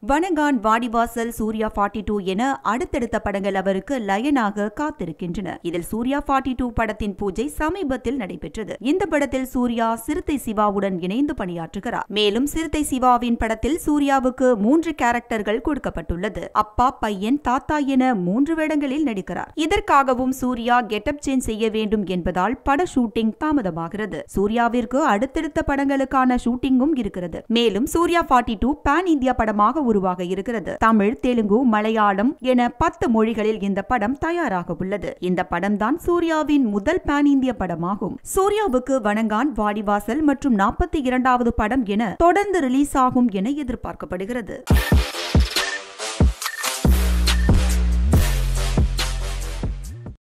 வனகான் Vaadivaasal Suriya forty two என அடுத்தடுத்த படங்கள் அவருக்கு லயனாக காத்திருக்கின்றன இதில் சூர்யா ஃபார்ட்டி டூ படத்தின் பூஜை சமீபத்தில் நடைபெற்றது இந்த படத்தில் சூர்யா சிறுத்தை சிவாவுடன் இணைந்து பணியாற்றுகிறார் மேலும் சிறுத்தை சிவாவின் படத்தில் சூர்யாவுக்கு மூன்று கேரக்டர்கள் கொடுக்கப்பட்டுள்ளது அப்பா பையன் தாத்தா என மூன்று வேடங்களில் நடிக்கிறார் இதற்காகவும் சூர்யா கெட்டப் சேஞ்ச் செய்ய வேண்டும் என்பதால் பட ஷூட்டிங் தாமதமாகிறது சூர்யாவிற்கு அடுத்தடுத்த படங்களுக்கான ஷூட்டிங்கும் இருக்கிறது மேலும் Suriya forty two pan India படமாக உருவாக இருக்கிறது தமிழ் தெலுங்கு மலையாளம் என பத்து மொழிகளில் இந்த படம் தயாராக உள்ளது இந்த படம் தான் சூர்யாவின் முதல் பேன் இந்திய படமாகும் சூர்யாவுக்கு வணங்கான் வாடிவாசல் மற்றும் நாற்பத்தி இரண்டாவது படம் என தொடர்ந்து ரிலீஸ் ஆகும் என எதிர்பார்க்கப்படுகிறது